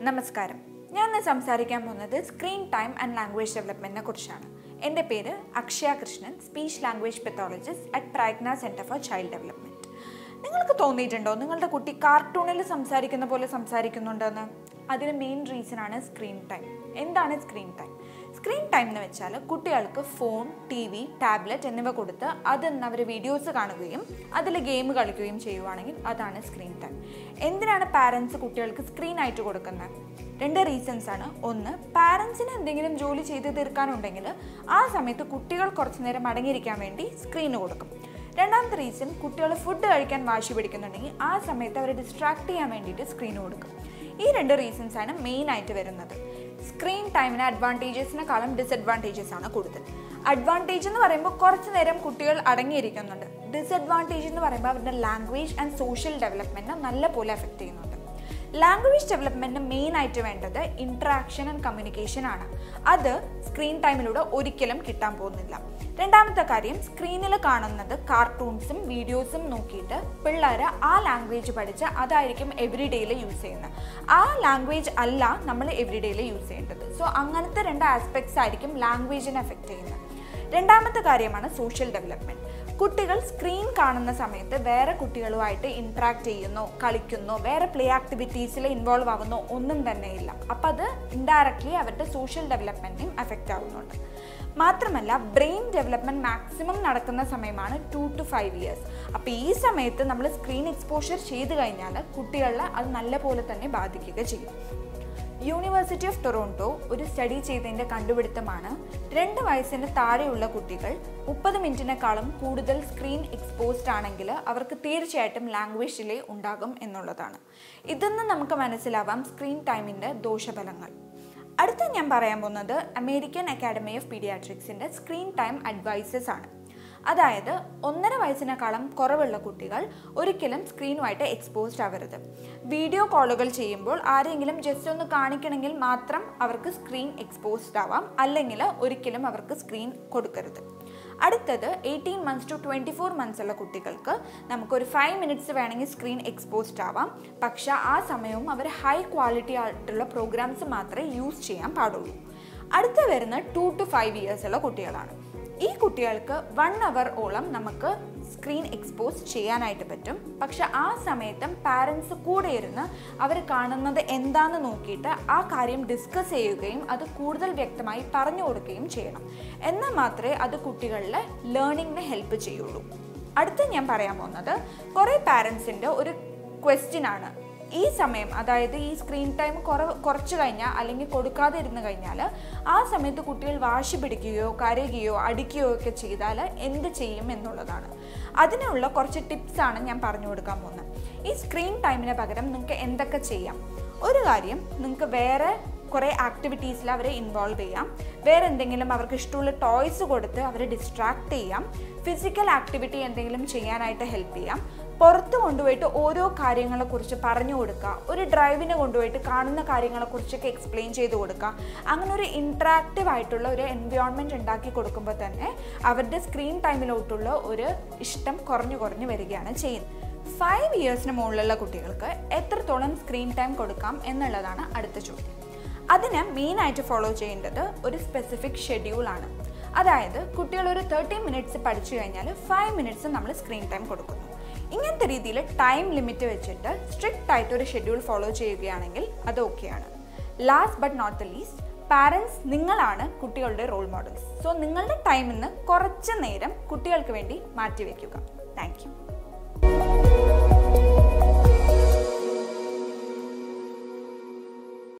നമസ്കാരം ഞാൻ ഇന്ന് സംസാരിക്കാൻ പോകുന്നത് സ്ക്രീൻ ടൈം ആൻഡ് ലാംഗ്വേജ് ഡെവലപ്മെൻറ്റിനെ കുറിച്ചാണ് എൻ്റെ പേര് Akshaya Krishnan speech language pathologist at Prayagna centre for child development നിങ്ങൾക്ക് തോന്നിയിട്ടുണ്ടോ നിങ്ങളുടെ കുട്ടി കാർട്ടൂണിൽ സംസാരിക്കുന്ന പോലെ സംസാരിക്കുന്നുണ്ടെന്ന് അതിന് മെയിൻ റീസൺ ആണ് സ്ക്രീൻ ടൈം എന്താണ് സ്ക്രീൻ ടൈം സ്ക്രീൻ ടൈം എന്ന് വെച്ചാൽ കുട്ടികൾക്ക് ഫോൺ ടി വി ടാബ്ലറ്റ് എന്നിവ കൊടുത്ത് അതിൽ നിന്ന് അവർ വീഡിയോസ് കാണുകയും അതിൽ ഗെയിം കളിക്കുകയും ചെയ്യുവാണെങ്കിൽ അതാണ് സ്ക്രീൻ ടൈം എന്തിനാണ് പാരൻസ് കുട്ടികൾക്ക് സ്ക്രീൻ ആയിട്ട് കൊടുക്കുന്നത് രണ്ട് റീസൺസ് ആണ് ഒന്ന് പാരൻസിന് എന്തെങ്കിലും ജോലി ചെയ്ത് തീർക്കാനുണ്ടെങ്കിൽ ആ സമയത്ത് കുട്ടികൾ കുറച്ചു നേരം അടങ്ങിയിരിക്കാൻ വേണ്ടി സ്ക്രീന് കൊടുക്കും രണ്ടാമത്തെ റീസൺ കുട്ടികൾ ഫുഡ് കഴിക്കാൻ വാശി പിടിക്കുന്നുണ്ടെങ്കിൽ ആ സമയത്ത് അവരെ ഡിസ്ട്രാക്ട് ചെയ്യാൻ വേണ്ടിയിട്ട് സ്ക്രീൻ കൊടുക്കും ഈ രണ്ട് റീസൺസ് ആണ് മെയിൻ ആയിട്ട് വരുന്നത് സ്ക്രീൻ ടൈമിന് അഡ്വാൻറ്റേജസിനെക്കാളും ഡിസഡ്വാൻറ്റേജസ് ആണ് കൂടുതൽ അഡ്വാൻറ്റേജ് എന്ന് പറയുമ്പോൾ കുറച്ച് നേരം കുട്ടികൾ അടങ്ങിയിരിക്കുന്നുണ്ട് ഡിസഡ്വാൻറ്റേജ് എന്ന് പറയുമ്പോൾ അവരുടെ ലാംഗ്വേജ് ആൻഡ് സോഷ്യൽ ഡെവലപ്മെൻറ്റിനെ നല്ല പോലെ എഫക്റ്റ് ചെയ്യുന്നുണ്ട് ലാംഗ്വേജ് ഡെവലപ്മെൻറ്റിന് മെയിൻ ആയിട്ട് വേണ്ടത് ഇൻട്രാക്ഷൻ ആൻഡ് കമ്മ്യൂണിക്കേഷൻ ആണ് അത് സ്ക്രീൻ ടൈമിലൂടെ ഒരിക്കലും കിട്ടാൻ പോകുന്നില്ല രണ്ടാമത്തെ കാര്യം സ്ക്രീനിൽ കാണുന്നത് കാർട്ടൂൺസും വീഡിയോസും നോക്കിയിട്ട് പിള്ളേർ ആ ലാംഗ്വേജ് പഠിച്ച് അതായിരിക്കും എവറി ഡേയിൽ യൂസ് ചെയ്യുന്നത് ആ ലാംഗ്വേജ് അല്ല നമ്മൾ എവറി ഡേയിൽ യൂസ് ചെയ്യേണ്ടത് സോ അങ്ങനത്തെ രണ്ട് ആസ്പെക്ട്സ് ആയിരിക്കും ലാംഗ്വേജിനെ എഫക്റ്റ് ചെയ്യുന്നത് രണ്ടാമത്തെ കാര്യമാണ് സോഷ്യൽ ഡെവലപ്മെൻറ്റ് കുട്ടികൾ സ്ക്രീൻ കാണുന്ന സമയത്ത് വേറെ കുട്ടികളുമായിട്ട് ഇൻട്രാക്ട് ചെയ്യുന്നോ കളിക്കുന്നോ വേറെ പ്ലേ ആക്ടിവിറ്റീസിൽ ഇൻവോൾവ് ആവുന്നോ ഒന്നും തന്നെ ഇല്ല അപ്പം അത് ഇൻഡയറക്ട്ലി അവരുടെ സോഷ്യൽ ഡെവലപ്മെൻറ്റിനും എഫക്റ്റ് ആവുന്നുണ്ട് മാത്രമല്ല ബ്രെയിൻ ഡെവലപ്മെൻറ്റ് മാക്സിമം നടക്കുന്ന സമയമാണ് ടു ടു ഫൈവ് ഇയേഴ്സ് അപ്പോൾ ഈ സമയത്ത് നമ്മൾ സ്ക്രീൻ എക്സ്പോഷർ ചെയ്ത് കഴിഞ്ഞാൽ കുട്ടികളെ അത് നല്ല പോലെ തന്നെ ബാധിക്കുക ചെയ്യും യൂണിവേഴ്സിറ്റി ഓഫ് ടൊറോണ്ടോ ഒരു സ്റ്റഡി ചെയ്തതിൻ്റെ കണ്ടുപിടുത്തമാണ് രണ്ട് വയസ്സിന് താഴെയുള്ള കുട്ടികൾ മുപ്പത് മിനിറ്റിനേക്കാളും കൂടുതൽ സ്ക്രീൻ എക്സ്പോസ്ഡ് ആണെങ്കിൽ അവർക്ക് തീർച്ചയായിട്ടും ലാംഗ്വേജ് ഡിലേ ഉണ്ടാകും എന്നുള്ളതാണ് ഇതെന്ന് നമുക്ക് മനസ്സിലാവാം സ്ക്രീൻ ടൈമിൻ്റെ ദോഷഫലങ്ങൾ അടുത്ത ഞാൻ പറയാൻ പോകുന്നത് അമേരിക്കൻ അക്കാഡമി ഓഫ് പീഡിയാട്രിക്സിൻ്റെ സ്ക്രീൻ ടൈം അഡ്വൈസസ് ആണ് അതായത് ഒന്നര വയസ്സിനേക്കാളും കുറവുള്ള കുട്ടികൾ ഒരിക്കലും സ്ക്രീനുമായിട്ട് എക്സ്പോസ്ഡ് ആവരുത് വീഡിയോ കോളുകൾ ചെയ്യുമ്പോൾ ആരെങ്കിലും ജസ്റ്റ് ഒന്ന് കാണിക്കണമെങ്കിൽ മാത്രം അവർക്ക് സ്ക്രീൻ എക്സ്പോസ്ഡ് ആവാം അല്ലെങ്കിൽ ഒരിക്കലും അവർക്ക് സ്ക്രീൻ കൊടുക്കരുത് അടുത്തത് eighteen months to twenty four months ഉള്ള കുട്ടികൾക്ക് നമുക്കൊരു ഫൈവ് മിനിറ്റ്സ് വേണമെങ്കിൽ സ്ക്രീൻ എക്സ്പോസ്ഡ് ആവാം പക്ഷേ ആ സമയവും അവർ ഹൈ ക്വാളിറ്റി ആയിട്ടുള്ള പ്രോഗ്രാംസ് മാത്രമേ യൂസ് ചെയ്യാൻ പാടുള്ളൂ അടുത്ത വരുന്ന ടു ടു ഫൈവ് ഇയേഴ്സ് ഉള്ള കുട്ടികളാണ് ഈ കുട്ടികൾക്ക് വൺ അവർ ഓളം നമുക്ക് സ്ക്രീൻ എക്സ്പോസ് ചെയ്യാനായിട്ട് പറ്റും പക്ഷെ ആ സമയത്തും പാരൻസ് കൂടെ ഇരുന്ന് അവർ കാണുന്നത് എന്താണെന്ന് നോക്കിയിട്ട് ആ കാര്യം ഡിസ്കസ് ചെയ്യുകയും അത് കൂടുതൽ വ്യക്തമായി പറഞ്ഞു കൊടുക്കുകയും ചെയ്യണം എന്നാൽ മാത്രമേ അത് കുട്ടികളിലെ ലേണിങ്ങിനെ ഹെൽപ്പ് ചെയ്യുള്ളൂ അടുത്ത ഞാൻ പറയാൻ പോകുന്നത് കുറേ പാരൻസിൻ്റെ ഒരു ക്വസ്റ്റ്യൻ ആണ് ഈ സമയം അതായത് ഈ സ്ക്രീൻ ടൈം കുറ കുറച്ച് കഴിഞ്ഞാൽ അല്ലെങ്കിൽ കൊടുക്കാതെ ഇരുന്ന് കഴിഞ്ഞാൽ ആ സമയത്ത് കുട്ടികൾ വാശി പിടിക്കുകയോ കരയുകയോ അടിക്കുകയോ ഒക്കെ ചെയ്താൽ എന്ത് ചെയ്യും എന്നുള്ളതാണ് അതിനുള്ള കുറച്ച് ടിപ്സാണ് ഞാൻ പറഞ്ഞു കൊടുക്കാൻ പോകുന്നത് ഈ സ്ക്രീൻ ടൈമിന് പകരം നിങ്ങൾക്ക് എന്തൊക്കെ ചെയ്യാം ഒരു കാര്യം നിങ്ങൾക്ക് വേറെ കുറേ ആക്ടിവിറ്റീസിൽ അവരെ ഇൻവോൾവ് ചെയ്യാം വേറെ എന്തെങ്കിലും അവർക്ക് ഇഷ്ടമുള്ള ടോയ്സ് കൊടുത്ത് അവരെ ഡിസ്ട്രാക്ട് ചെയ്യാം ഫിസിക്കൽ ആക്ടിവിറ്റി എന്തെങ്കിലും ചെയ്യാനായിട്ട് ഹെൽപ്പ് ചെയ്യാം പുറത്ത് കൊണ്ടുപോയിട്ട് ഓരോ കാര്യങ്ങളെക്കുറിച്ച് പറഞ്ഞു കൊടുക്കുക ഒരു ഡ്രൈവിന് കൊണ്ടുപോയിട്ട് കാണുന്ന കാര്യങ്ങളെക്കുറിച്ചൊക്കെ എക്സ്പ്ലെയിൻ ചെയ്ത് കൊടുക്കുക അങ്ങനെ ഒരു ഇൻട്രാക്റ്റീവ് ആയിട്ടുള്ള ഒരു എൻവയോൺമെൻറ്റ് ഉണ്ടാക്കി കൊടുക്കുമ്പോൾ തന്നെ അവരുടെ സ്ക്രീൻ ടൈമിലോട്ടുള്ള ഒരു ഇഷ്ടം കുറഞ്ഞു കുറഞ്ഞു വരികയാണ് ചെയ്യുന്നത് ഫൈവ് ഇയേഴ്സിന് മുകളിലുള്ള കുട്ടികൾക്ക് എത്രത്തോളം സ്ക്രീൻ ടൈം കൊടുക്കാം എന്നുള്ളതാണ് അടുത്ത ചോദ്യം അതിന് മെയിനായിട്ട് ഫോളോ ചെയ്യേണ്ടത് ഒരു സ്പെസിഫിക് ഷെഡ്യൂളാണ് അതായത് കുട്ടികൾ ഒരു തേർട്ടി മിനിറ്റ്സ് പഠിച്ചു കഴിഞ്ഞാൽ ഫൈവ് മിനിറ്റ്സ് നമ്മൾ സ്ക്രീൻ ടൈം കൊടുക്കുന്നു ഇങ്ങനത്തെ രീതിയിൽ ടൈം ലിമിറ്റ് വെച്ചിട്ട് സ്ട്രിക്റ്റ് ആയിട്ട് ഒരു ഷെഡ്യൂൾ ഫോളോ ചെയ്യുകയാണെങ്കിൽ അത് ഓക്കെയാണ് last but not the least parents നിങ്ങളാണ് കുട്ടികളുടെ റോൾ മോഡൽസ് സോ നിങ്ങളുടെ ടൈമിൽ നിന്ന് കുറച്ച് നേരം കുട്ടികൾക്ക് വേണ്ടി മാറ്റിവെക്കുക താങ്ക് യു